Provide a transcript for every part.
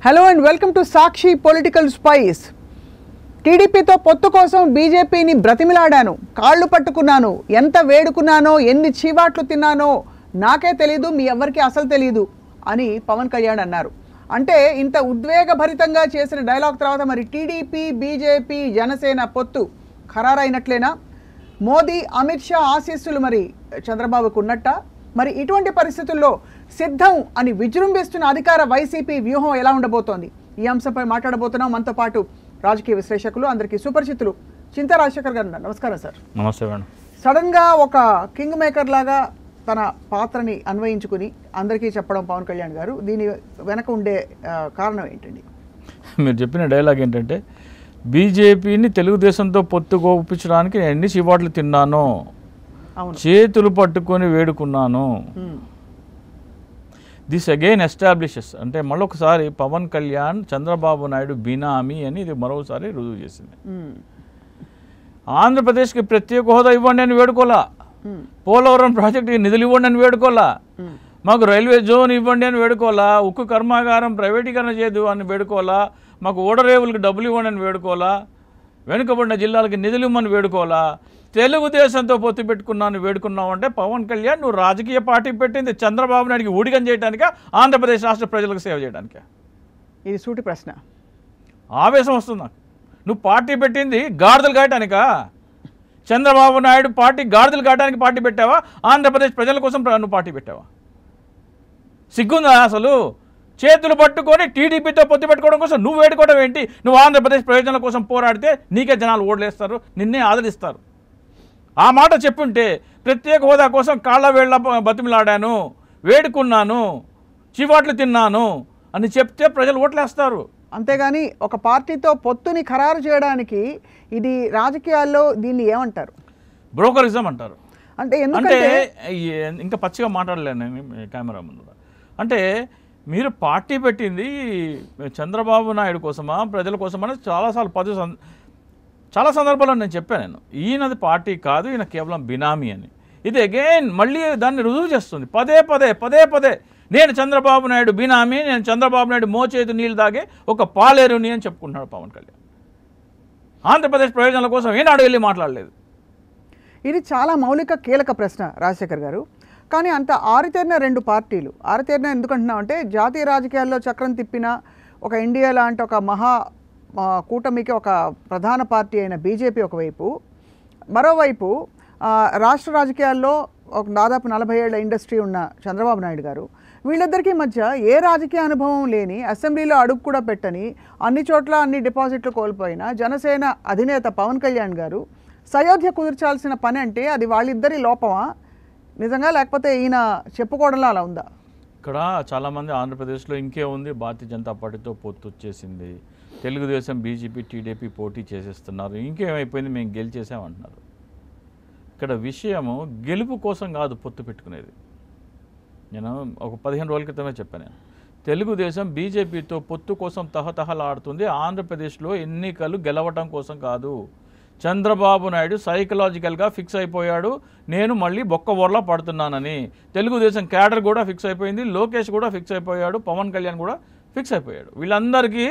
Hello and welcome to Sakshi political spice టీడీపీతో పొత్తు కోసం బీజేపీని బ్రతిమిలాడాను కాళ్ళు పట్టుకున్నాను ఎంత వేడుకున్నానో ఎన్ని చీవాట్లు తిన్నానో నాకే తెలీదు మీ ఎవ్వరికీ అసలు తెలీదు అని పవన్ కళ్యాణ్ అన్నారు అంటే ఇంత ఉద్వేగభరితంగా చేసిన డైలాగ్ తర్వాత మరి టీడీపీ బీజేపీ జనసేన పొత్తు ఖరారైనట్లేనా మోదీ అమిత్ షా ఆశీస్సులు మరి చంద్రబాబుకు ఉన్నట్ట మరి ఇటువంటి పరిస్థితుల్లో సిద్ధం అని విజృంభిస్తున్న అధికార వైసీపీ వ్యూహం ఎలా ఉండబోతోంది ఈ అంశంపై మాట్లాడబోతున్నాం మనతో పాటు రాజకీయ విశ్లేషకులు అందరికీ సుపరిచితులు చింతా రాజశేఖర్ గారు ఉన్నారు. నమస్కారం సార్ నమస్తే మేడం సడన్గా ఒక కింగ్ మేకర్ లాగా తన పాత్రని అన్వయించుకుని అందరికీ చెప్పడం పవన్ కళ్యాణ్ గారు దీని వెనక ఉండే ఆ, కారణం ఏంటండి మీరు చెప్పిన డైలాగ్ ఏంటంటే బీజేపీని తెలుగుదేశంతో పొత్తు కోపించడానికి నేను ఎన్ని చివాట్లు తిన్నానో అవును చేతులు పట్టుకొని వేడుకున్నాను ఉమ్, దిస్ అగైన్ ఎస్టాబ్లిషెస్ అంటే మళ్ళొకసారి పవన్ కళ్యాణ్ చంద్రబాబు నాయుడు బినామీ అని ఇది మరోసారి రుజువు చేసింది ఉమ్, ఆంధ్రప్రదేశ్కి ప్రత్యేక హోదా ఇవ్వండి అని వేడుకోలా ఉమ్, పోలవరం ప్రాజెక్టుకి నిధులు ఇవ్వండి అని వేడుకోలా ఉమ్, మాకు రైల్వే జోన్ ఇవ్వండి అని వేడుకోవాలా ఉక్కు కర్మాగారం ప్రైవేటీకరణ చేయదు అని వేడుకోవాలా మాకు ఓడరేవులకు డబ్బులు ఇవ్వండి అని వేడుకోవాలా వెనుకబడిన జిల్లాలకి నిధులు ఇవ్వమని వేడుకోవాలా తెలుగుదేశంతో పొత్తు పెట్టుకున్నాను వేడుకున్నావు అంటే పవన్ కళ్యాణ్ నువ్వు రాజకీయ పార్టీ పెట్టింది చంద్రబాబు నాయుడికి ఊడిగం చేయడానికా ఆంధ్రప్రదేశ్ రాష్ట్ర ప్రజలకు సేవ చేయడానికా ఇది సూటి ప్రశ్న ఆవేశం వస్తుంది నాకు నువ్వు పార్టీ పెట్టింది గాడిదలు కాయటానికా చంద్రబాబు నాయుడు పార్టీ గాడిదలు కాయడానికి పార్టీ పెట్టావా ఆంధ్రప్రదేశ్ ప్రజల కోసం ప్ర- నువ్వు పార్టీ పెట్టావా సిగ్గుందా అసలు చేతులు పట్టుకొని టీడీపీతో పొత్తు పెట్టుకోవడం కోసం నువ్వు వేడుకోవడం ఏంటి నువ్వు ఆంధ్రప్రదేశ్ ప్రయోజనాల కోసం పోరాడితే నీకే జనాలు ఓట్లేస్తారు నిన్నే ఆదరిస్తారు ఆ మాట చెప్పుంటే ప్రత్యేక హోదా కోసం కాళ్ళ వేళ్ళ బ- బతిమిలాడాను వేడుకున్నాను చివాట్లు తిన్నాను అని చెప్తే ప్రజలు ఓట్లేస్తారు అంతేగాని ఒక పార్టీతో పొత్తుని ఖరారు చేయడానికి ఇది రాజకీయాల్లో దీన్ని ఏమంటారు బ్రోకరిజం అంటారు అంటే అంటే ఎందుకంటే ఈ- ఇంకా పచ్చిగా మాట్లాడలేను నేను ఈ కెమెరా ముందు అంటే మీరు పార్టీ పెట్టింది చంద్రబాబు నాయుడు కోసమా ప్రజల కోసమా అని చాలాసార్లు పది సం- చాలా సందర్భాల్లో నేను చెప్పాను నేను ఈయనది పార్టీ కాదు ఈయన కేవలం బినామీ అని ఇది అగైన్ మళ్ళీ దాన్ని రుజువు చేస్తుంది పదే పదే పదే పదే నేను చంద్రబాబు నాయుడు బినామీ నేను చంద్రబాబు నాయుడు మోచేతి నీళ్ళు తాగే ఒక పాలేరుని అని చెప్పుకుంటున్నాడు పవన్ కళ్యాణ్ ఆంధ్రప్రదేశ్ ప్రయోజనాల కోసం ఏనాడు వెళ్ళి మాట్లాడలేదు ఇది చాలా మౌలిక కీలక ప్రశ్న రాజశేఖర్ గారు కానీ అంత ఆరితేరిన రెండు పార్టీలు ఆరితేరిన ఎందుకంటున్నాం అంటే జాతీయ రాజకీయాల్లో చక్రం తిప్పిన ఒక ఇండియా లాంటి ఒక మహా ఆ, కూటమికి ఒక ప్రధాన పార్టీ అయిన బీజేపీ ఒకవైపు మరోవైపు ఆ, రాష్ట్ర రాజకీయాల్లో ఒక దాదాపు నలభై ఏళ్ల ఇండస్ట్రీ ఉన్న చంద్రబాబు నాయుడు గారు వీళ్ళిద్దరికీ మధ్య ఏ రాజకీయ అనుభవం లేని అసెంబ్లీలో అడుగు కూడా పెట్టని అన్ని చోట్ల అన్ని డిపాజిట్లు కోల్పోయిన జనసేన అధినేత పవన్ కళ్యాణ్ గారు సయోధ్య కుదిర్చాల్సిన పని అంటే అది వాళ్ళిద్దరి లోపమా నిజంగా లేకపోతే ఈయన చెప్పుకోవడంలో అలా ఉందా ఇక్కడ చాలామంది ఆంధ్రప్రదేశ్లో ఇంకే ఉంది భారతీయ జనతా పార్టీతో పొత్తు వచ్చేసింది తెలుగుదేశం బీజేపీ టీడీపీ పోటీ చేసేస్తున్నారు ఇంకేమైపోయింది మేము గెలిచేసామంటున్నారు ఇక్కడ విషయము గెలుపు కోసం కాదు పొత్తు పెట్టుకునేది నేను ఒక పదిహేను రోజుల క్రితమే చెప్పాను నేను తెలుగుదేశం బీజేపీతో పొత్తు కోసం తహతహలాడుతుంది ఆంధ్రప్రదేశ్లో ఎన్నికలు గెలవటం కోసం కాదు చంద్రబాబు నాయుడు సైకలాజికల్గా ఫిక్స్ అయిపోయాడు నేను మళ్ళీ బొక్క ఊర్లా పడుతున్నానని తెలుగుదేశం క్యాడర్ కూడా ఫిక్స్ అయిపోయింది లోకేష్ కూడా ఫిక్స్ అయిపోయాడు పవన్ కళ్యాణ్ కూడా ఫిక్స్ అయిపోయాడు వీళ్ళందరికీ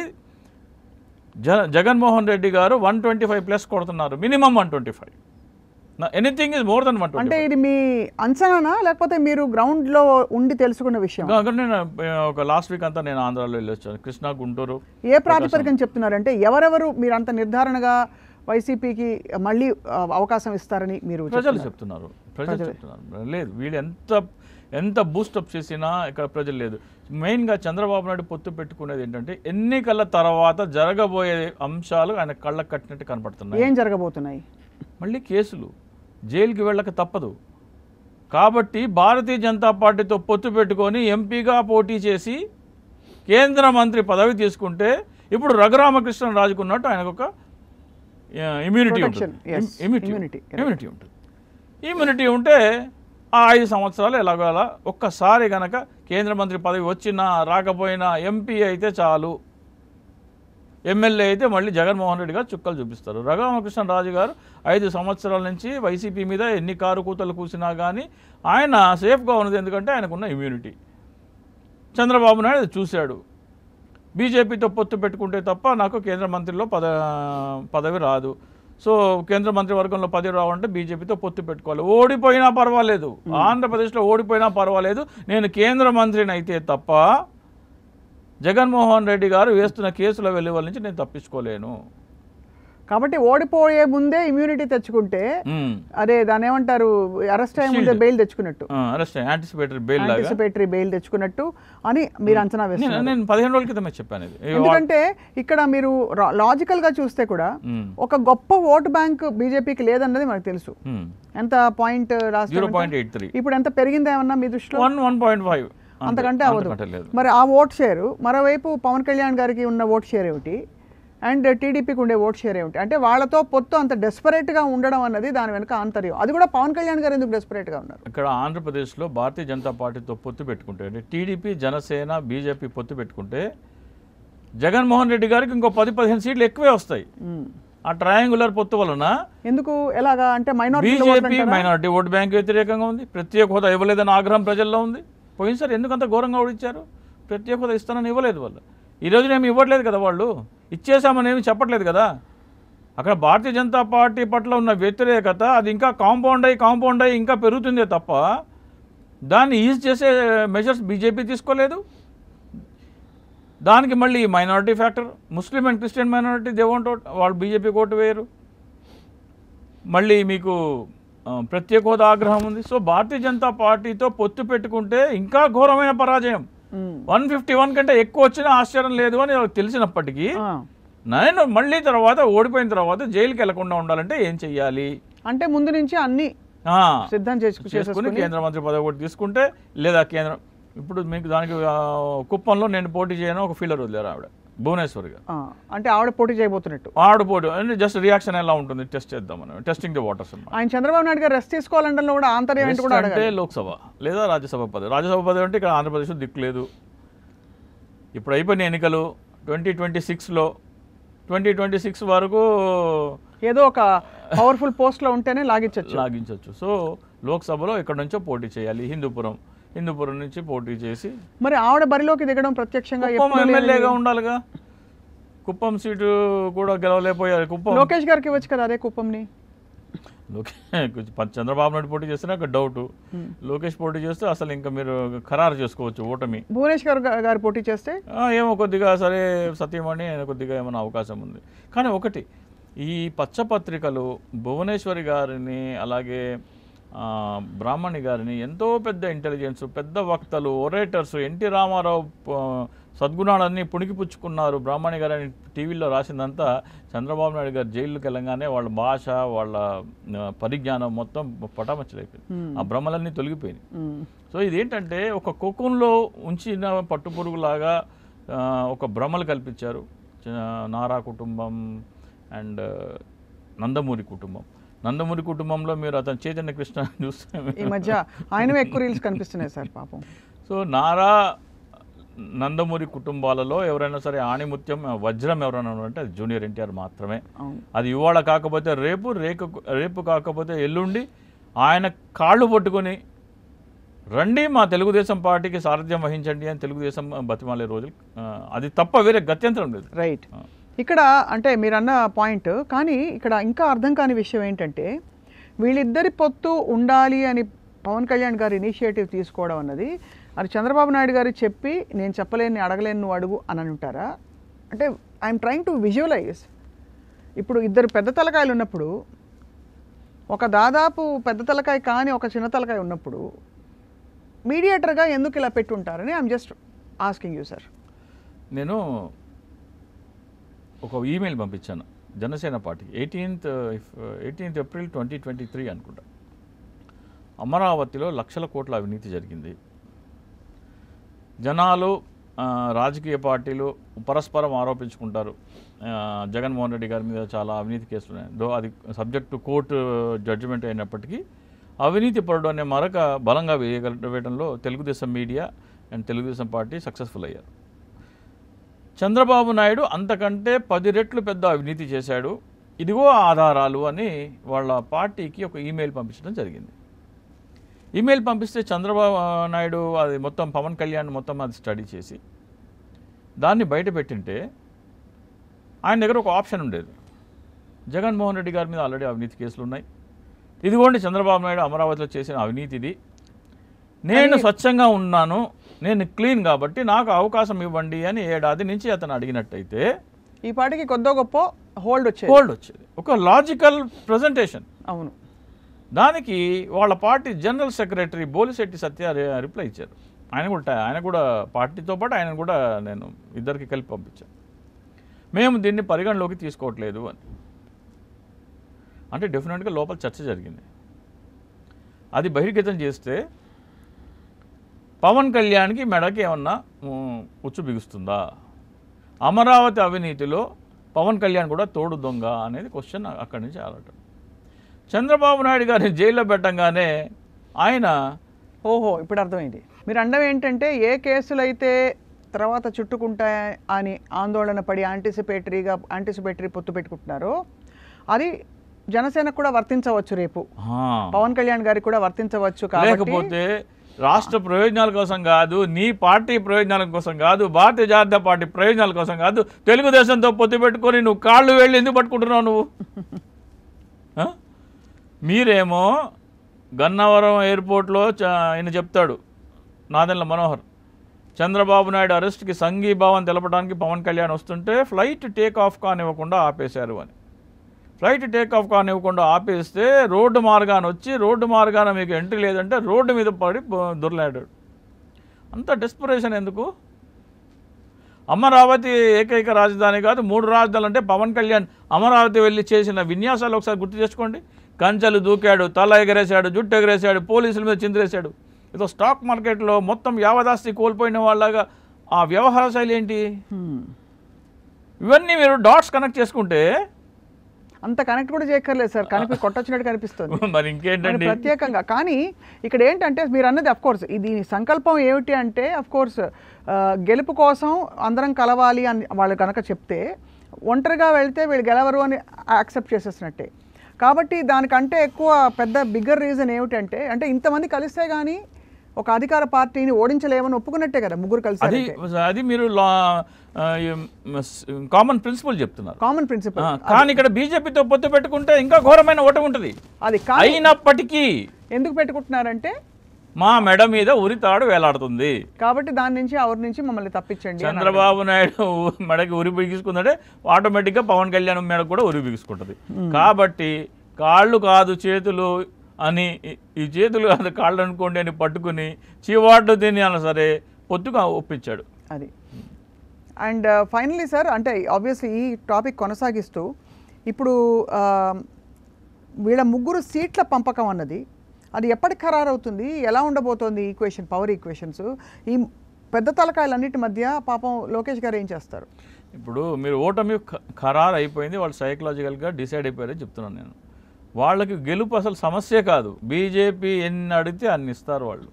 జ Jaganmohan Reddy garu one twenty five plus కొడుతున్నారు minimum one twenty five anything is more than one అంటే ట్వంటీ ఇది మీ అంచనానా లేకపోతే మీరు గ్రౌండ్లో ఉండి తెలుసుకున్న విషయం నేను ఆ, ఒక లాస్ట్ వీక్ అంతా నేను ఆంధ్రాలో వెళ్ళి వచ్చాను కృష్ణా గుంటూరు ఏ ప్రాతిపదికన చెప్తున్నారంటే ఎవరెవరు మీరు అంత నిర్ధారణగా వైసీపీకి మళ్ళీ ఆ, అవకాశం ఇస్తారని మీరు ప్రజలు చెప్తున్నారు? చెప్తున్నారు ప్రజలు చెప్తున్నారు లేదు వీళ్ళు ఎంత ఎంత బూస్టప్ చేసినా ఇక్కడ ప్రజలు లేదు మెయిన్గా చంద్రబాబు నాయుడు పొత్తు పెట్టుకునేది ఏంటంటే ఎన్నికల తర్వాత జరగబోయే అంశాలు ఆయన కళ్ళకు కట్టినట్టు కనపడుతున్నాయి ఏం జరగబోతున్నాయి మళ్ళీ కేసులు జైలుకి వెళ్ళక తప్పదు కాబట్టి భారతీయ జనతా పార్టీతో పొత్తు పెట్టుకొని ఎంపీగా పోటీ చేసి కేంద్ర మంత్రి పదవి తీసుకుంటే ఇప్పుడు రఘురామకృష్ణ రాజుకున్నట్టు ఆయనకు ఒక ఇమ్యూనిటీ Protection, ఉంటుంది yes. Immunity Immunity, correct. Immunity ఉంటుంది ఇమ్యూనిటీ ఉంటే ఆ ఐదు సంవత్సరాలు ఎలాగోలా ఒక్కసారి గనక కేంద్ర మంత్రి పదవి వచ్చినా రాకపోయినా ఎంపీ అయితే చాలు ఎమ్మెల్యే అయితే మళ్ళీ జగన్మోహన్ రెడ్డి గారు చుక్కలు చూపిస్తారు రఘురామకృష్ణ రాజు గారు ఐదు సంవత్సరాల నుంచి వైసీపీ మీద ఎన్ని కారు కూతలు కూసినా కానీ ఆయన సేఫ్గా ఉన్నది ఎందుకంటే ఆయనకున్న ఇమ్యూనిటీ చంద్రబాబు నాయుడు అది చూశాడు బీజేపీతో పొత్తు పెట్టుకుంటే తప్ప నాకు కేంద్ర మంత్రిలో పద పదవి రాదు సో కేంద్ర మంత్రివర్గంలో పదవి రావాలంటే బీజేపీతో పొత్తు పెట్టుకోవాలి ఓడిపోయినా పర్వాలేదు ఆంధ్రప్రదేశ్లో ఓడిపోయినా పర్వాలేదు నేను కేంద్ర మంత్రిని అయితే తప్ప జగన్మోహన్ రెడ్డి గారు వేస్తున్న కేసుల వెలువల నుంచి నేను తప్పించుకోలేను కాబట్టి ఓడిపోయే ముందే ఇమ్యూనిటీ తెచ్చుకుంటే మ్మ్. అదే దాని ఏమంటారు అరెస్ట్ అయ్యే ముందే Shield. బెయిల్ తెచ్చుకున్నట్టు ఆ, అరెస్ట్ యాంటిసిపేటరీ బెయిల్ లాగా యాంటిసిపేటరీ బెయిల్ తెచ్చుకున్నట్టు అని మీరు అంచనా నేను వేస్తున్నారు నేను పదిహేను రోజుల క్రితమే చెప్పాను ఇది ఈ వా- ఎందుకంటే ఇక్కడ మీరు లాజికల్ గా చూస్తే కూడా మ్మ్. ఒక గొప్ప ఓటు బ్యాంక్ బీజేపీకి లేదన్నది మనకు తెలుసు మ్మ్. ఎంత పాయింట్ రాష్ట్రం జీరో ఎంత? పాయింట్ ఎయిట్ త్రీ ఇప్పుడు ఎంత పెరిగిందా ఏమన్నా మీ దృష్టిలో వన్ వన్ పాయింట్ ఫైవ్ అంతకంటే అవ్వదు అంతకంటే లేదు మరి ఆ ఓట్ షేర్ మరోవైపు పవన్ కళ్యాణ్ గారికి ఉన్న ఓట్ షేర్ ఏమిటి అండ్ టీడీపీకి ఉండే ఓట్ షేర్ ఏమిటి అంటే వాళ్ళతో పొత్తు అంత desperate గా ఉండడం అన్నది దాని వెనుక ఆంతర్యం అది కూడా పవన్ కళ్యాణ్ గారు ఎందుకు desperate గా ఉన్నారు ఇక్కడ ఆంధ్రప్రదేశ్లో భారతీయ జనతా పార్టీతో పొత్తు పెట్టుకుంటే అంటే టీడీపీ జనసేన బీజేపీ పొత్తు పెట్టుకుంటే జగన్మోహన్ రెడ్డి గారికి ఇంకో పది పదిహేను సీట్లు ఎక్కువే వస్తాయి మ్మ్. ఆ ట్రయాంగులర్ పొత్తు వలన ఎందుకు ఎలాగా అంటే minority BJP minority vote bank వ్యతిరేకంగా ఉంది ప్రత్యేక హోదా ఇవ్వలేదని ఆగ్రహం ప్రజల్లో ఉంది పోయినసారి ఎందుకు అంత ఘోరంగా ఓడిచ్చారు ప్రత్యేక హోదా ఇస్తానని ఇవ్వలేదు వాళ్ళు ఈ రోజున ఏమి ఇవ్వట్లేదు కదా వాళ్ళు ఇచ్చేసామని ఏమి చెప్పట్లేదు కదా అక్కడ భారతీయ జనతా పార్టీ పట్ల ఉన్న వ్యతిరేకత అది ఇంకా కాంపౌండ్ అయ్యి కాంపౌండ్ అయ్యి ఇంకా పెరుగుతుందే తప్ప దాన్ని ఈజ్ చేసే మెజర్స్ బీజేపీ తీసుకోలేదు దానికి మళ్ళీ minority factor Muslim and Christian minority దేవంట్ వాళ్ళు బీజేపీ ఓటు వేయరు మళ్ళీ మీకు ఆ, ప్రత్యేక హోదా ఆగ్రహం ఉంది సో భారతీయ జనతా పార్టీతో పొత్తు పెట్టుకుంటే ఇంకా ఘోరమైన పరాజయం వన్ ఫిఫ్టీ వన్ కంటే ఎక్కువ వచ్చినా ఆశ్చర్యం లేదు అని వాళ్ళకి తెలిసినప్పటికీ నేను మళ్ళీ తర్వాత ఓడిపోయిన తర్వాత జైలుకి వెళ్లకుండా ఉండాలంటే ఏం చెయ్యాలి అంటే ముందు నుంచి అన్ని ఆ, సిద్ధం చేసుకు చేసుకుని చేసేసుకుని కేంద్ర మంత్రి పదవి ఒకటి తీసుకుంటే లేదా కేంద్రం ఇప్పుడు మీకు దానికి ఆ, కుప్పంలో నేను పోటీ చేయను ఒక ఫీల్డర్ వదిలేరు ఆవిడ భువనేశ్వర్ గారు ఆ, అంటే ఆవిడ పోటీ చేయబోతున్నట్టు ఆవిడ పోటీ అంటే జస్ట్ రియాక్షన్ ఎలా ఉంటుంది టెస్ట్ చేద్దామని టెస్టింగ్ ది వాటర్స్ అన్నమాట ఆయన చంద్రబాబు నాయుడు గారు రెస్ట్ తీసుకోవాలంటే కూడా ఆంతర్యం ఏంటి కూడా Rest అంటే అడగాలి లోక్సభ లేదా రాజ్యసభ పదవి రాజ్యసభ పదవి అంటే ఇక్కడ ఆంధ్రప్రదేశ్ దిక్కు లేదు ఇప్పుడు అయిపోయిన ఎన్నికలు ట్వంటీ ట్వంటీ సిక్స్లో ట్వంటీ ట్వంటీ సిక్స్ వరకు ఏదో ఒక పవర్ఫుల్ పోస్ట్ లో ఉంటేనే లాగించవచ్చు లాగించవచ్చు సో లోక్సభలో ఇక్కడ నుంచో పోటీ చేయాలి హిందూపురం హిందూపురం నుంచి పోటీ చేసి మరి ఆవిడ బరిలోకి దిగడం ప్రత్యక్షంగా కుప్పం ఎప్పుడు లేనిది. ఎమ్మెల్యేగా ఉండాలిగా కుప్పం సీటు కూడా గెలవలేకపోయారు కుప్పం లోకేష్ గారికి ఇవ్వచ్చు కదా అదే కుప్పంని లోకేష్ చంద్రబాబు నాయుడు పోటీ చేస్తే నాకు డౌట్ లోకేష్ పోటీ చేస్తే అసలు ఇంకా మీరు ఖరారు చేసుకోవచ్చు ఓటమి భువనేశ్వర్ గా- గారు పోటీ చేస్తే ఆ, ఏమో కొద్దిగా సరే సత్యమణి కొద్దిగా ఏమైనా అవకాశం ఉంది కానీ ఒకటి ఈ పచ్చపత్రికలు భువనేశ్వరి గారిని అలాగే ఆ, బ్రాహ్మణి గారిని ఎంతో పెద్ద ఇంటెలిజెన్స్ పెద్ద వక్తలు ఒరేటర్స్ ఎన్టీ రామారావు ఆ, సద్గుణాలన్నీ పుణికిపుచ్చుకున్నారు బ్రాహ్మణి గారు అని టీవీలో రాసిందంతా చంద్రబాబు నాయుడు గారు జైలుకి వెళ్ళగానే వాళ్ళ భాష వాళ్ళ ఆ, పరిజ్ఞానం మొత్తం పటామచ్చలైపోయింది ఆ భ్రమలన్నీ తొలగిపోయినాయి మ్మ్. సో ఇదేంటంటే ఒక కోకంలో ఉంచిన పట్టుపురుగులాగా ఆ, ఒక భ్రమలు కల్పించారు చ- నారా కుటుంబం అండ్ నందమూరి కుటుంబం నందమూరి కుటుంబంలో మీరు అతను చైతన్య కృష్ణ చూస్తే ఈ మధ్య ఆయనవే ఎక్కువ రీల్స్ కనిపిస్తున్నాయి సార్ పాపం సో నారా నందమూరి కుటుంబాలలో ఎవరైనా సరే ఆణిముత్యం వజ్రం ఎవరైనా ఉన్నారంటే అది జూనియర్ ఎన్టీఆర్ మాత్రమే అవును అది ఇవాళ కాకపోతే రేపు రేపు రేపు కాకపోతే ఎల్లుండి ఆయన కాళ్ళు పట్టుకొని రండి మా తెలుగుదేశం పార్టీకి సారథ్యం వహించండి అని తెలుగుదేశం బతిమాలే రోజులు ఆ, అది తప్ప వేరే గత్యంతరం లేదు రైట్ ఆ. ఇక్కడ అంటే మీరు అన్న పాయింట్ కానీ ఇక్కడ ఇంకా అర్థం కాని విషయం ఏంటంటే వీళ్ళిద్దరి పొత్తు ఉండాలి అని పవన్ కళ్యాణ్ గారు ఇనిషియేటివ్ తీసుకోవడం అన్నది అది చంద్రబాబు నాయుడు గారు చెప్పి నేను చెప్పలేని అడగలేని నువ్వు అడుగు అని అంటారా అంటే ఐఎమ్ ట్రయింగ్ టు విజువలైజ్ ఇప్పుడు ఇద్దరు పెద్ద తలకాయలు ఉన్నప్పుడు ఒక దాదాపు పెద్ద తలకాయ కానీ ఒక చిన్న తలకాయ ఉన్నప్పుడు మీడియేటర్గా ఎందుకు ఇలా పెట్టుంటారని I'm just asking you sir నేను ఒక ఈమెయిల్ పంపించాను జనసేన పార్టీకి eighteenth eighteenth April twenty twenty three అనుకుంటా అమరావతిలో లక్షల కోట్ల అవినీతి జరిగింది జనాలు ఆ, రాజకీయ పార్టీలు పరస్పరం ఆరోపించుకుంటారు ఆ, జగన్మోహన్ రెడ్డి గారి మీద చాలా అవినీతి కేసులు ఉన్నాయి దో అది సబ్జెక్ట్ టు కోర్టు జడ్జిమెంట్ అయినప్పటికీ అవినీతి పరుడు అనే మరొక బలంగా వేయగల వేయడంలో Telugu Desam media and Telugu Desam party successful అయ్యారు చంద్రబాబు నాయుడు అంతకంటే పది రెట్లు పెద్ద అవినీతి చేశాడు ఇదిగో ఆధారాలు అని వాళ్ళ పార్టీకి ఒక ఈమెయిల్ పంపించడం జరిగింది ఈమెయిల్ పంపిస్తే చంద్రబాబు నాయుడు అది మొత్తం పవన్ కళ్యాణ్ మొత్తం అది స్టడీ చేసి దాన్ని బయట పెట్టింటే ఆయన దగ్గర ఒక ఆప్షన్ ఉండేది జగన్మోహన్ రెడ్డి గారి మీద ఆల్రెడీ అవినీతి కేసులు ఉన్నాయి ఇదిగోండి చంద్రబాబు నాయుడు అమరావతిలో చేసిన అవినీతి ఇది నేను కానీ- స్వచ్ఛంగా ఉన్నాను నేను క్లీన్ కాబట్టి నాకు అవకాశం ఇవ్వండి అని ఏడాది నుంచి అతను అడిగినట్టయితే ఈ పాటికి కొద్దో గొప్ప హోల్డ్ వచ్చేది హోల్డ్ వచ్చేది ఒక లాజికల్ ప్రజెంటేషన్ అవును దానికి వాళ్ళ party general secretary Bolisetti Satya రి- రిప్లై ఇచ్చారు ఆయన కూడా టై- ఆయన కూడా పార్టీతో పాటు ఆయన కూడా నేను ఇద్దరికి కలిపి పంపించాను మేము దీన్ని పరిగణలోకి తీసుకోవట్లేదు అని అంటే డెఫినెట్గా లోపల చర్చ జరిగింది అది బహిర్గతం చేస్తే పవన్ కళ్యాణ్కి మెడకి ఏమన్నా ఉమ్, ఉచ్చు బిగుస్తుందా అమరావతి అవినీతిలో పవన్ కళ్యాణ్ కూడా తోడు దొంగ అనేది క్వశ్చన్ అక్కడి నుంచి ఆడటం చంద్రబాబు నాయుడు గారిని జైల్లో పెట్టంగానే ఆయన ఓహో ఇప్పుడు అర్థమైంది మీరు అండం ఏంటంటే ఏ కేసులు అయితే తర్వాత చుట్టుకుంటాయి అని ఆందోళన పడి యాంటిసిపేటరీగా యాంటిసిపేటరీ పొత్తు పెట్టుకుంటున్నారో అది జనసేనకు కూడా వర్తించవచ్చు రేపు ఆ, పవన్ కళ్యాణ్ గారికి కూడా వర్తించవచ్చు కాబట్టి లేకపోతే రాష్ట్ర ప్రయోజనాల కోసం కాదు నీ పార్టీ ప్రయోజనాల కోసం కాదు భారతీయ జనతా పార్టీ ప్రయోజనాల కోసం కాదు తెలుగుదేశంతో పొత్తు పెట్టుకొని నువ్వు కాళ్ళు వెళ్ళి ఎందుకు పట్టుకుంటున్నావు నువ్వు ఆ? మీరేమో గన్నవరం ఎయిర్పోర్ట్లో చ- ఆయన చెప్తాడు నాదెండ్ల మనోహర్ చంద్రబాబు నాయుడు అరెస్ట్కి సంఘీభావం తెలపడానికి పవన్ కళ్యాణ్ వస్తుంటే ఫ్లైట్ టేక్ ఆఫ్ కానివ్వకుండా ఆపేశారు అని ఫ్లైట్ టేక్ ఆఫ్ కానివ్వకుండా ఆపేస్తే రోడ్డు మార్గాన వచ్చి రోడ్డు మార్గాన మీకు ఎంట్రీ లేదంటే రోడ్డు మీద పడి బ- దొర్లాడాడు అంత డెస్పరేషన్ ఎందుకు అమరావతి ఏకైక రాజధాని కాదు మూడు రాజధానులు అంటే పవన్ కళ్యాణ్ అమరావతి వెళ్ళి చేసిన విన్యాసాలు ఒకసారి గుర్తు చేసుకోండి కంచెలు దూకాడు తల ఎగరేశాడు జుట్టు ఎగరేశాడు పోలీసుల మీద చిందిరేశాడు ఏదో స్టాక్ మార్కెట్లో మొత్తం యావదాస్తి కోల్పోయిన వాళ్ళగా ఆ వ్యవహార శైలి ఏంటి హ్మ్. ఇవన్నీ మీరు డాట్స్ కనెక్ట్ చేసుకుంటే అంత కనెక్ట్ కూడా చేయక్కర్లేదు సార్ కనిపి కొట్టొచ్చినట్టు కనిపిస్తుంది మరి మరి ఇంకేంటండి ప్రత్యేకంగా కానీ ఇక్కడ ఏంటంటే మీరు అన్నది అఫ్ కోర్స్ ఇది సంకల్పం ఏమిటి అంటే అఫ్ కోర్స్ గెలుపు కోసం అందరం కలవాలి అని వాళ్ళు కనుక చెప్తే ఒంటరిగా వెళ్తే వీళ్ళు గెలవరు అని యాక్సెప్ట్ చేసేసినట్టే కాబట్టి దానికంటే ఎక్కువ పెద్ద బిగ్గర్ రీజన్ ఏమిటంటే అంటే ఇంతమంది కలిస్తే కానీ ఒక అధికార పార్టీని ఓడించలేమని ఒప్పుకున్నట్టే కదా ముగ్గురు అది కలిసి అది మీరు కామన్ ప్రిన్సిపల్ చెప్తున్నారు కామన్ ప్రిన్సిపల్ ఆ, కానీ ఇక్కడ బీజేపీతో పొత్తు పెట్టుకుంటే ఇంకా ఘోరమైన ఓటమి ఉంటుంది అది కానీ అయినప్పటికీ ఎందుకు పెట్టుకుంటున్నారంటే మా మెడ మీద ఉరితాడు వేలాడుతుంది కాబట్టి దాని నుంచి ఎవరి నుంచి మమ్మల్ని తప్పించండి అని చంద్రబాబు నాయుడు మెడకి ఉరి బిగించుకుందంటే ఆటోమేటిక్గా పవన్ కళ్యాణ్ మెడ కూడా ఉరి బిగించుకుంటుంది కాబట్టి కాళ్ళు కాదు చేతులు అని ఈ- ఈ చేతులు కాదు కాళ్ళు అనుకోండి అని పట్టుకుని చీవాట్లు తిని అన్న సరే పొత్తుగా ఒప్పించాడు అది అండ్ ఫైనలీ సార్ అంటే ఆబ్వియస్లీ ఈ టాపిక్ కొనసాగిస్తూ ఇప్పుడు ఆ, వీళ్ళ ముగ్గురు సీట్ల పంపకం అన్నది అది ఎప్పటికి ఖరారు అవుతుంది ఎలా ఉండబోతోంది ఈక్వేషన్ పవర్ ఈక్వేషన్స్ ఈ పెద్ద తలకాయలన్నిటి మధ్య పాపం లోకేష్ గారు ఏం చేస్తారు ఇప్పుడు మీరు ఓటమి ఖ- ఖరారు అయిపోయింది వాళ్ళు సైకలాజికల్గా డిసైడ్ అయిపోయారని చెప్తున్నాను నేను వాళ్ళకి గెలుపు అసలు సమస్యే కాదు బీజేపీ ఎన్ని అడిగితే అన్ని ఇస్తారు వాళ్ళు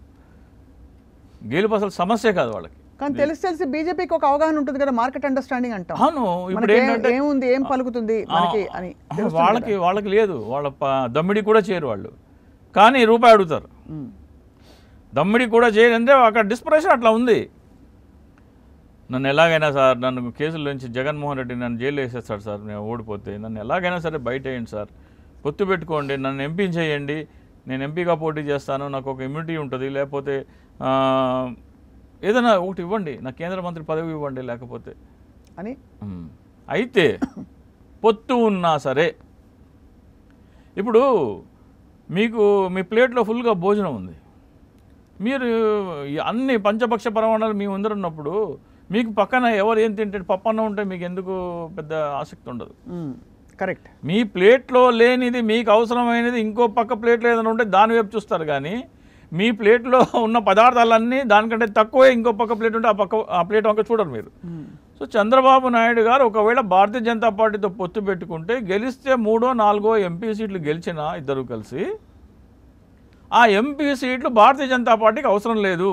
గెలుపు అసలు సమస్యే కాదు వాళ్ళకి కానీ తెలిసి తెలిసి బీజేపీకి ఒక అవగాహన ఉంటుంది కదా మార్కెట్ అండర్స్టాండింగ్ అంటాం అవును ఇప్పుడు మనకి ఏ- ఏంటంటే ఏముంది ఏం పలుకుతుంది మనకి అని ఆ, తెలుస్తుంది వాళ్ళకి వాళ్ళకి లేదు వాళ్ళ ప- దమ్మిడి కూడా చేయరు వాళ్ళు కానీ రూపాయి అడుగుతారు కదా. ఉమ్. దమ్మిడి కూడా చేయరు అంటే అక్కడ డిస్ప్రెషన్ అట్లా ఉంది నన్ను ఎలాగైనా సార్ నన్ను కేసుల నుంచి జగన్మోహన్ రెడ్డి నన్ను జైలు వేసేస్తాడు సార్ నేను ఓడిపోతే నన్ను ఎలాగైనా సరే బయట వేయండి సార్ పొత్తు పెట్టుకోండి నన్ను ఎంపీ చేయండి నేను ఎంపీగా పోటీ చేస్తాను నాకు ఒక ఇమ్యూనిటీ ఉంటుంది లేకపోతే ఆ, ఏదైనా ఒకటి ఇవ్వండి నా కేంద్ర మంత్రి పదవి ఇవ్వండి లేకపోతే అని మ్మ్. అయితే పొత్తు ఉన్నా సరే ఇప్పుడు మీకు మీ ప్లేట్లో ఫుల్గా భోజనం ఉంది మీరు ఈ అన్ని పంచపక్ష ప్రమాణాలు మీ ముందర ఉన్నప్పుడు మీకు పక్కన ఎవరు ఏం తింటే పప్పన్న ఉంటే మీకు ఎందుకు పెద్ద ఆసక్తి ఉండదు కరెక్ట్ మీ ప్లేట్లో లేనిది మీకు అవసరమైనది ఇంకో పక్క ప్లేట్లో ఏదైనా ఉంటే దాని వైపు చూస్తారు కానీ మీ ప్లేట్లో ఉన్న పదార్థాలన్నీ దానికంటే తక్కువే ఇంకో పక్క ప్లేట్ ఉంటే ఆ పక్క ఆ ప్లేట్ వంక చూడరు మీరు సో చంద్రబాబు నాయుడు గారు ఒకవేళ భారతీయ జనతా పార్టీతో పొత్తు పెట్టుకుంటే గెలిస్తే మూడో నాలుగో ఎంపీ సీట్లు గెలిచిన ఇద్దరు కలిసి ఆ ఎంపీ సీట్లు భారతీయ జనతా పార్టీకి అవసరం లేదు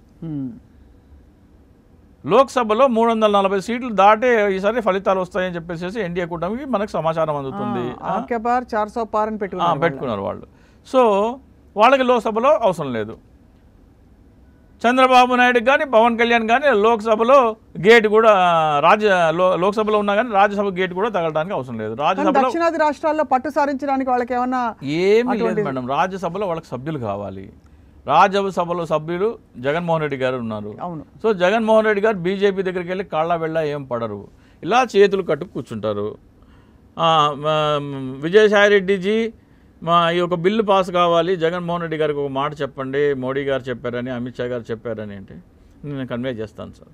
లోక్సభలో మూడు వందల నలభై సీట్లు దాటే ఈసారి ఫలితాలు వస్తాయని చెప్పేసి ఎన్డీఏ కూటమికి మనకు సమాచారం అందుతుంది ఆ? ఆప్కే బార్ చార్ సో పార్ అని ఆ, పెట్టుకున్నారు పెట్టుకున్నారు వాళ్ళు సో వాళ్ళకి లోక్సభలో అవసరం లేదు చంద్రబాబు నాయుడు కానీ పవన్ కళ్యాణ్ కానీ లోక్సభలో గేట్ కూడా రాజ్య లో- లోక్సభలో ఉన్నా కానీ రాజ్యసభ గేట్ కూడా తగలడానికి అవసరం లేదు కానీ రాజ్యసభలో దక్షిణాది రాష్ట్రాల్లో పట్టు సారించడానికి వాళ్ళకి ఏమన్నా ఏమీ లేదు మేడం రాజ్యసభలో వాళ్ళకి సభ్యులు కావాలి రాజ్యసభలో సభ్యులు జగన్మోహన్ రెడ్డి గారు ఉన్నారు అవును సో జగన్మోహన్ రెడ్డి గారు బీజేపీ దగ్గరికి వెళ్ళి కాళ్ళ వెళ్ళ ఏం పడరు ఇలా చేతులు కట్టు కూర్చుంటారు ఆ, మ- విజయసాయి రెడ్డిజీ మా ఈ ఒక బిల్లు పాస్ కావాలి జగన్మోహన్ రెడ్డి గారికి ఒక మాట చెప్పండి మోడీ గారు చెప్పారని అమిత్ షా గారు చెప్పారని అంటే నేను కన్వే చేస్తాను సార్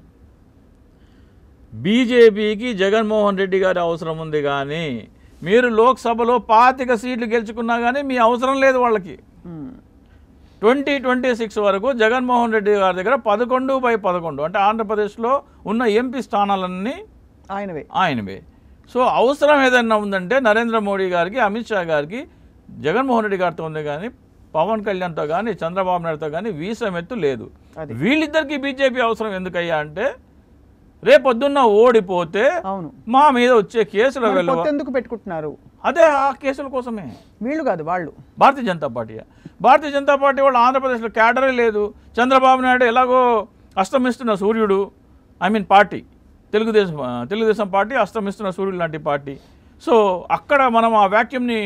బీజేపీకి జగన్మోహన్ రెడ్డి గారి అవసరం ఉంది కానీ మీరు లోక్సభలో పాతిక సీట్లు గెలుచుకున్నా కానీ మీ అవసరం లేదు వాళ్ళకి ఉమ్. ట్వంటీ ట్వంటీ సిక్స్ వరకు జగన్మోహన్ రెడ్డి గారి దగ్గర పదకొండు బై పదకొండు అంటే ఆంధ్రప్రదేశ్లో ఉన్న ఎంపీ స్థానాలన్నీ ఆయనవే ఆయనవే సో అవసరం ఏదన్నా ఉందంటే నరేంద్ర మోడీ గారికి అమిత్ షా గారికి జగన్మోహన్ రెడ్డి గారితో ఉంది కానీ పవన్ కళ్యాణ్తో కానీ చంద్రబాబు నాయుడుతో కానీ వీసమెత్తు లేదు అది. వీళ్ళిద్దరికి బీజేపీ అవసరం ఎందుకయ్యా అంటే రేపొద్దున్న ఓడిపోతే అవును మా మీద వచ్చే కేసుల మరి వెలువ పొత్తు ఎందుకు పెట్టుకుంటున్నారు అదే ఆ కేసుల కోసమే వీళ్ళు కాదు వాళ్ళు భారతీయ జనతా పార్టీ భారతీయ జనతా పార్టీ వాళ్ళు ఆంధ్రప్రదేశ్లో క్యాడరే లేదు చంద్రబాబు నాయుడు ఎలాగో అస్తమిస్తున్న సూర్యుడు ఐ మీన్ పార్టీ తెలుగుదేశం ఆ, తెలుగుదేశం పార్టీ అస్తమిస్తున్న సూర్యుడు లాంటి పార్టీ సో అక్కడ మనం ఆ వ్యాక్యూమ్ని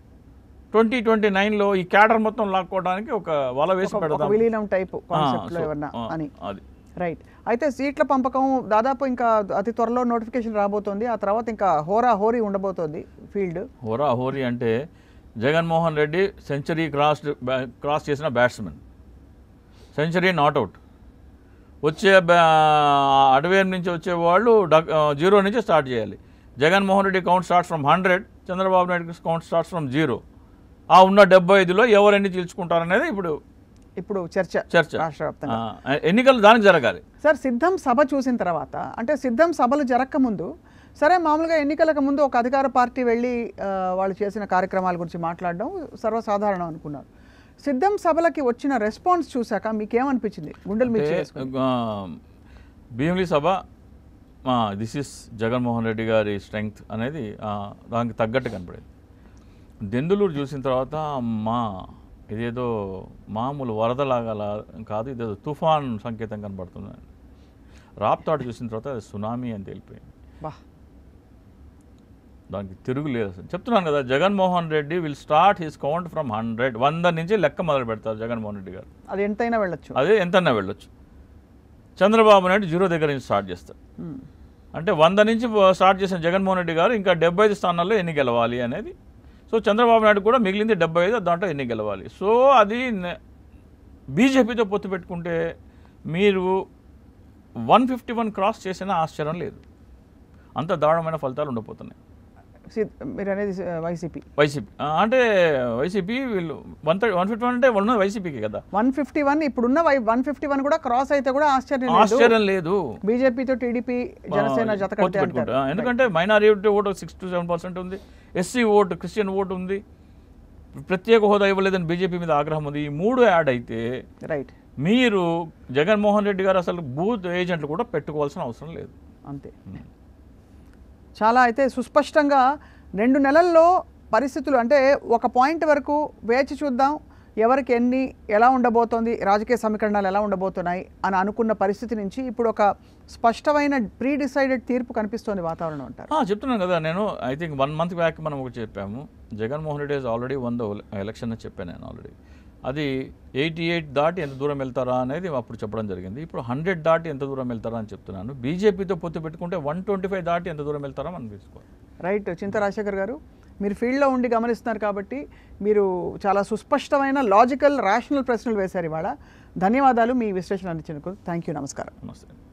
ట్వంటీ ట్వంటీ నైన్లో ఈ క్యాడర్ మొత్తం లాక్కోవడానికి ఒక వల వేసి ఒక- ఒక పెడదాం విలీనం టైప్ ఆ, కాన్సెప్ట్ లో సో, ఏమన్నా ఆ, అని అది రైట్ అయితే సీట్ల పంపకం దాదాపు ఇంకా అతి త్వరలో నోటిఫికేషన్ రాబోతోంది ఆ తర్వాత ఇంకా హోరా హోరీ ఉండబోతోంది ఫీల్డ్ హోరా హోరీ అంటే Jaganmohan Reddy century cross cross చేసిన బ్యాట్స్మెన్ సెంచరీ నాట్అవుట్ వచ్చే బ్యా- అడవేరు నుంచి వచ్చే వాళ్ళు డక్- ఆ, జీరో నుంచి స్టార్ట్ చేయాలి Jaganmohan Reddy count starts from hundred Chandrababu Naidu count starts from zero ఆ ఉన్న డెబ్బై ఐదులో ఎవరెన్ని చీల్చుకుంటారనేది ఇప్పుడు ఇప్పుడు చర్చ చర్చ రాష్ట్ర వ్యాప్తంగా ఆ, ఎన్నికలు దానికి జరగాలి సార్ సిద్ధం సభ చూసిన తర్వాత అంటే సిద్ధం సభలు జరగక ముందు సరే మామూలుగా ఎన్నికలకు ముందు ఒక అధికార పార్టీ వెళ్ళి ఆ, వాళ్ళు చేసిన కార్యక్రమాల గురించి మాట్లాడడం సర్వసాధారణం అనుకున్నారు సిద్ధం సభలకి వచ్చిన రెస్పాన్స్ చూశాక మీకేమనిపించింది గుండెలు మీద అంటే చేసుకుని ఆ, భీమిలి సభ దిస్ ఇస్ జగన్మోహన్ రెడ్డి గారి స్ట్రెంగ్త్ అనేది ఆ, దానికి తగ్గట్టు కనపడేది దెందులూరు చూసిన తర్వాత అమ్మా ఇదేదో మామూలు వరదలాగా లా- కాదు ఇదేదో తుఫాన్ సంకేతం కనబడుతుంది రాప్తాడు చూసిన తర్వాత అది సునామీ అని తెలిపోయింది బా దానికి తిరుగులేదు అసలు చెప్తున్నాను కదా Jaganmohan Reddy will start his count from hundred వంద నుంచి లెక్క మొదలు పెడతారు జగన్మోహన్ రెడ్డి గారు అది ఎంతైనా వెళ్ళొచ్చు అదే ఎంతన్నా వెళ్ళొచ్చు చంద్రబాబు నాయుడు జీరో దగ్గర నుంచి స్టార్ట్ చేస్తారు ఉమ్. అంటే వంద నుంచి స్టార్ట్ చేసిన జగన్మోహన్ రెడ్డి గారు ఇంకా డెబ్బై ఐదు స్థానాల్లో ఎన్ని గెలవాలి అనేది సో చంద్రబాబు నాయుడు కూడా మిగిలింది డెబ్బై ఐదు దాంట్లో ఎన్ని గెలవాలి సో అది బీజేపీతో పొత్తు పెట్టుకుంటే మీరు వన్ ఫిఫ్టీ వన్ క్రాస్ చేసినా ఆశ్చర్యం లేదు అంత దారుణమైన ఫలితాలు ఉండబోతున్నాయి సిద్- మీరు అనేది వైసీపీ వైసీపీ ఆ, అంటే వైసీపీ వీళ్ళు one thirty one fifty one అంటే వాళ్ళు వైసీపీకి కదా వన్ ఫిఫ్టీ వన్ ఇప్పుడున్న వన్ ఫిఫ్టీ వన్ కూడా క్రాస్ అయితే కూడా ఆశ్చర్యం లేదు ఆశ్చర్యం లేదు బీజేపీతో టీడీపీ జనసేన జత పొత్తు కడితే పెట్టుకుంటా. అంటారు ఎందుకంటే minority vote six to seven percent ఉంది ఎస్సీ ఓటు క్రిస్టియన్ ఓటు ఉంది ప్రత్యేక హోదా ఇవ్వలేదని బీజేపీ మీద ఆగ్రహం ఉంది ఈ మూడు యాడ్ అయితే రైట్ మీరు జగన్మోహన్ రెడ్డి గారు అసలు బూత్ ఏజెంట్లు కూడా పెట్టుకోవాల్సిన అవసరం లేదు అంతే చాలా అయితే సుస్పష్టంగా రెండు నెలల్లో పరిస్థితులు అంటే ఒక పాయింట్ వరకు వేచి చూద్దాం ఎవరికి ఎన్ని ఎలా ఉండబోతోంది రాజకీయ సమీకరణాలు ఎలా ఉండబోతున్నాయి అని అనుకున్న పరిస్థితి నుంచి ఇప్పుడు ఒక స్పష్టమైన ప్రీ డిసైడెడ్ తీర్పు కనిపిస్తోంది వాతావరణం అంటారు ఆ, చెప్తున్నాను కదా నేను I think one month back మనం ఒకటి చెప్పాము Jaganmohan Reddy he's already won the election అని చెప్పాను నేను ఆల్రెడీ అది ఎయిటీ ఎయిట్ దాటి ఎంత దూరం వెళ్తారా అనేది అప్పుడు చెప్పడం జరిగింది ఇప్పుడు హండ్రెడ్ దాటి ఎంత దూరం వెళ్తారా అని చెప్తున్నాను బీజేపీతో పొత్తు పెట్టుకుంటే వన్ ట్వంటీ ఫైవ్ దాటి ఎంత దూరం వెళ్తారా మనం తీసుకోవాలి రైట్ చింత రాజశేఖర్ గారు మీరు ఫీల్డ్లో ఉండి గమనిస్తున్నారు కాబట్టి మీరు చాలా సుస్పష్టమైన లాజికల్ రేషనల్ ప్రశ్నలు వేశారు ఇవాళ ధన్యవాదాలు మీ విశ్లేషణ అందించినందుకు థ్యాంక్ యూ నమస్కారం నమస్తే